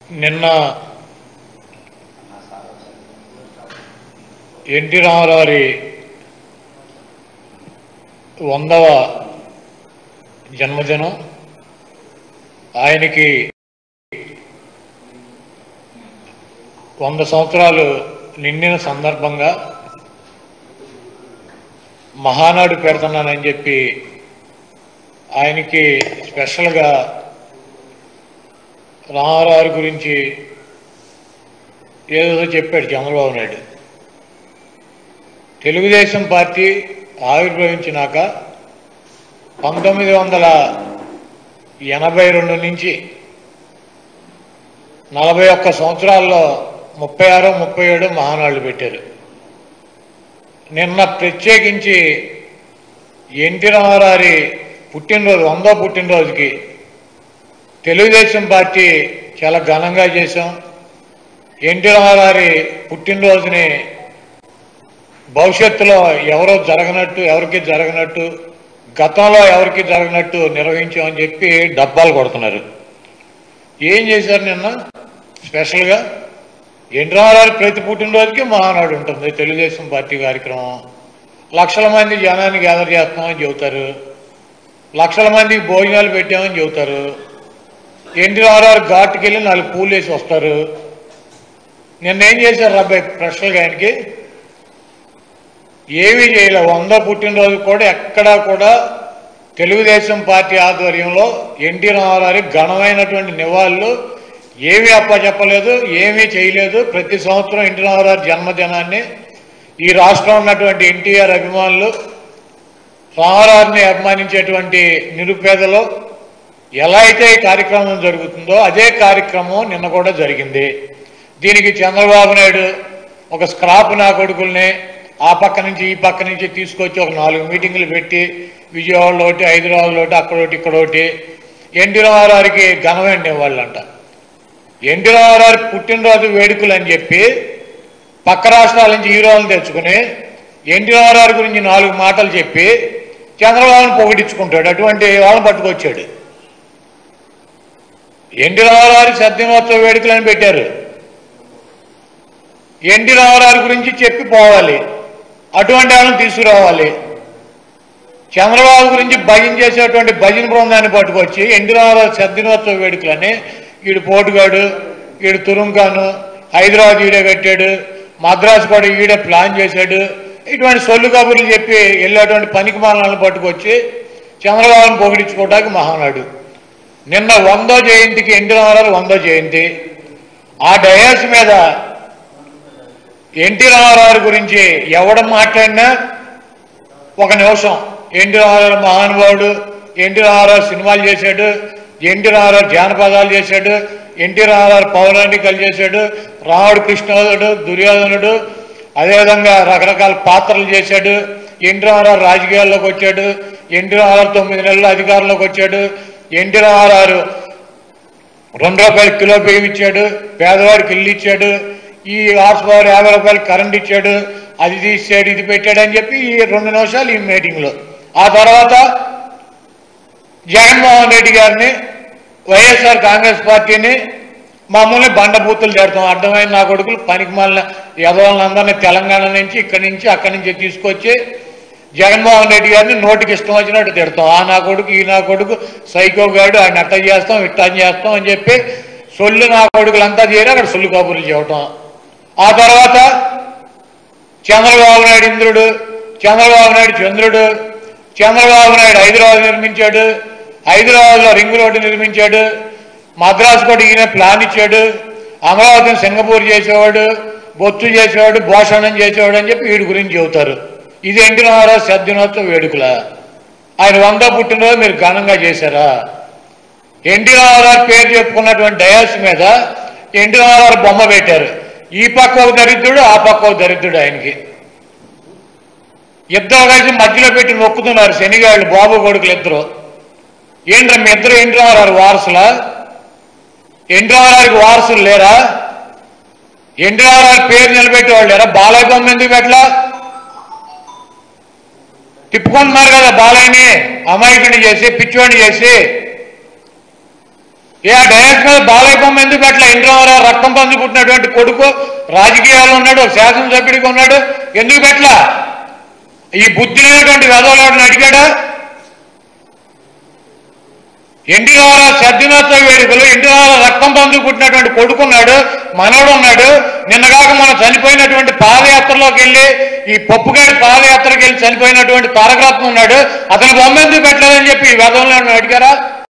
నిన్న ఎన్టీ రామారావు వందవ జన్మదినం ఆయనకి వంద సంవత్సరాలు నిండిన సందర్భంగా మహానాడు పెడుతున్నానని చెప్పి ఆయనకి స్పెషల్గా రామారావు గురించి ఏదో చెప్పాడు చంద్రబాబు నాయుడు తెలుగుదేశం పార్టీ ఆవిర్భవించినాక పంతొమ్మిది వందల ఎనభై రెండు నుంచి నలభై ఒక్క సంవత్సరాల్లో ముప్పై ఆరు ముప్పై ఏడు మహానాళ్ళు పెట్టారు నిన్న ప్రత్యేకించి ఎన్టీ రామారావు పుట్టినరోజు వందో పుట్టినరోజుకి తెలుగుదేశం పార్టీ చాలా ఘనంగా చేశాం ఎన్టీ రామారావు పుట్టినరోజుని భవిష్యత్తులో ఎవరో జరగనట్టు ఎవరికి జరగనట్టు గతంలో ఎవరికి జరగనట్టు నిర్వహించామని చెప్పి డబ్బాలు కొడుతున్నారు ఏం చేశారు నిన్న స్పెషల్గా ఎన్టీ రామారావు ప్రతి పుట్టినరోజుకి మహానాడు ఉంటుంది తెలుగుదేశం పార్టీ కార్యక్రమం లక్షల మంది జనాన్ని గ్యాదర్ చేస్తున్నామని చెబుతారు లక్షల మందికి భోజనాలు పెట్టామని చెబుతారు ఎన్టీ రామారావు ఘాట్కి వెళ్ళి నాలుగు పూలు వేసి వస్తారు నిన్న ఏం చేశారు అబ్బాయి ప్రశ్నలుగా ఆయనకి ఏమీ చేయలే వంద పుట్టినరోజు కూడా ఎక్కడా కూడా తెలుగుదేశం పార్టీ ఆధ్వర్యంలో ఎన్టీ రామారావు ఘనమైనటువంటి నివాళులు ఏమీ అప్పచెప్పలేదు ఏమీ చేయలేదు ప్రతి సంవత్సరం ఎన్టీ రామారావు జన్మదినాన్ని ఈ రాష్ట్రంలో ఉన్నటువంటి ఎన్టీఆర్ అభిమానులు రామారావుని అభిమానించేటువంటి నిరుపేదలు ఎలా అయితే ఈ కార్యక్రమం జరుగుతుందో అదే కార్యక్రమం నిన్న కూడా జరిగింది దీనికి చంద్రబాబు నాయుడు ఒక స్క్రాప్ నా కొడుకుల్ని ఆ పక్క నుంచి ఈ పక్క నుంచి తీసుకొచ్చి ఒక నాలుగు మీటింగులు పెట్టి విజయవాడలో ఒకటి హైదరాబాద్లో ఒకటి అక్కడ ఒకటి ఇక్కడ ఒకటి ఎన్టీ రామారావుకి ఘనమైన వాళ్ళంట ఎన్టీ రామారావు పుట్టినరోజు వేడుకలు అని చెప్పి పక్క రాష్ట్రాల నుంచి హీరోలను తెచ్చుకుని ఎన్టీ రామారావు గురించి నాలుగు మాటలు చెప్పి చంద్రబాబును పొగిడించుకుంటాడు అటువంటి వాళ్ళని పట్టుకొచ్చాడు ఎన్టీ రామారావు సద్దినోత్సవ వేడుకలని పెట్టారు ఎన్టీ రామారావు గురించి చెప్పి పోవాలి అటువంటి వాళ్ళని తీసుకురావాలి చంద్రబాబు గురించి భజన చేసేటువంటి భజన బృందాన్ని పట్టుకొచ్చి ఎన్టీ రామారావు సద్దినోత్సవ వేడుకలని వీడు పోటుగాడు వీడు తురుంకాను హైదరాబాద్ ఈడే కట్టాడు మద్రాసు కూడా ఈడే ప్లాన్ చేశాడు ఇటువంటి సొల్లు కబుర్లు చెప్పి వెళ్ళేటువంటి పనికి మాలను పట్టుకొచ్చి చంద్రబాబును పొగిడించుకోవడానికి మహానాడు నిన్న వందో జయంతికి ఎన్టీ రామారావు వందో జయంతి ఆ డయాస్ మీద ఎన్టీ రామారావు గురించి ఎవడ మాట్లాడినా ఒక నిమిషం ఎన్టీ రామారావు మహానుభావుడు ఎన్టీ రామారావు సినిమాలు చేశాడు ఎన్టీ రామారావు జానపదాలు చేశాడు ఎన్టీ రామారావు పౌరాణికలు చేశాడు రాముడు కృష్ణుడు దుర్యోధనుడు అదేవిధంగా రకరకాల పాత్రలు చేశాడు ఎన్టీ రామారావు రాజకీయాల్లోకి వచ్చాడు ఎన్టీ రామారావు తొమ్మిది నెలలు అధికారంలోకి వచ్చాడు ఎన్టీ రామారావు రెండు రూపాయలు కిలో బియ్యం ఇచ్చాడు పేదవాడికి ఇల్లు ఇచ్చాడు ఈ హార్స్ పవర్ యాభై రూపాయలు కరెంట్ ఇచ్చాడు అది తీసాడు ఇది పెట్టాడు అని చెప్పి ఈ రెండు నిమిషాలు ఈ మీటింగ్లో ఆ తర్వాత జగన్మోహన్ రెడ్డి గారిని వైఎస్ఆర్ కాంగ్రెస్ పార్టీని మమ్మల్ని బండబూతులు తిడతాం అర్థమైన నా కొడుకులు పనికి మాలిన యదవులందరినీ తెలంగాణ నుంచి ఇక్కడి నుంచి అక్కడి నుంచి తీసుకొచ్చి జగన్మోహన్ రెడ్డి గారిని నోటికి ఇష్టం వచ్చినట్టు తిడతాం ఆ నా కొడుకు ఈ నా కొడుకు సైకో గాడు ఆయన అట్ట చేస్తాం ఇట్ట చేస్తాం అని చెప్పి సొల్లు నా కొడుకులంతా చేరి అక్కడ సొల్లు కబుర్లు చెప్పటం ఆ తర్వాత చంద్రబాబు నాయుడు ఇంద్రుడు చంద్రబాబు నాయుడు చంద్రుడు చంద్రబాబు నాయుడు హైదరాబాద్ నిర్మించాడు హైదరాబాద్లో రింగ్ రోడ్డు నిర్మించాడు మద్రాసు కూడా ఈయన ప్లాన్ ఇచ్చాడు అమరావతిని సింగపూర్ చేసేవాడు బొత్తు చేసేవాడు భోషణం చేసేవాడు అని చెప్పి వీడి గురించి చెబుతారు ఇది ఎన్టీ రామారావు సద్దినోత్సవ వేడుకల ఆయన వంద పుట్టినరోజు మీరు ఘనంగా చేశారా ఎన్టీ రామారావు పేరు చెప్పుకున్నటువంటి డయాస్ మీద ఎన్టీ రామారావు బొమ్మ పెట్టారు ఈ పక్క ఒక దరిద్రుడు ఆ పక్క ఒక దరిద్రుడు ఆయనకి ఇద్దరు కలిసి మధ్యలో పెట్టి నొక్కుతున్నారు శనిగాళ్ళు బాబు కొడుకులు ఇద్దరు ఏంట్రా మీ ఇద్దరు ఎన్టీ రామారావు వారసులా ఎన్టీ రామారావుకి వారసులు లేరా ఎన్టీ రామారావు పేరు నిలబెట్టేవాళ్ళు లేరా బాలయ్య బొమ్మ ఎందుకు పెట్టలా తిప్పుకుంటున్నారు కదా బాలయ్యని అమాయకుడిని చేసి పిచ్చివాడిని చేసి ఏ ఆ డయాస్ మీద బాలయ్య బొమ్మ ఎందుకు పెట్టలే ఎన్టీ రామారావు రక్తం పంది పుట్టినటువంటి కొడుకు రాజకీయాలు ఉన్నాడు శాసనసభ్యుడిగా ఉన్నాడు ఎందుకు పెట్టలా ఈ బుద్ధి లేనటువంటి వెధవలాడిని అడిగాడా ఎన్టీ రామారావు సద్దినోత్సవ వేడుకలు ఎన్టీ రామారావు రక్తం పందుకు పుట్టినటువంటి కొడుకున్నాడు మనవడు ఉన్నాడు నిన్నగాక మనం చనిపోయినటువంటి పాదయాత్రలోకి వెళ్ళి ఈ పప్పుగాడి పాదయాత్రకి వెళ్ళి చనిపోయినటువంటి తారకరత్నం ఉన్నాడు అతని బొమ్మ ఎందుకు పెట్టలేదని చెప్పి ఈ వెధవలను అడిగారా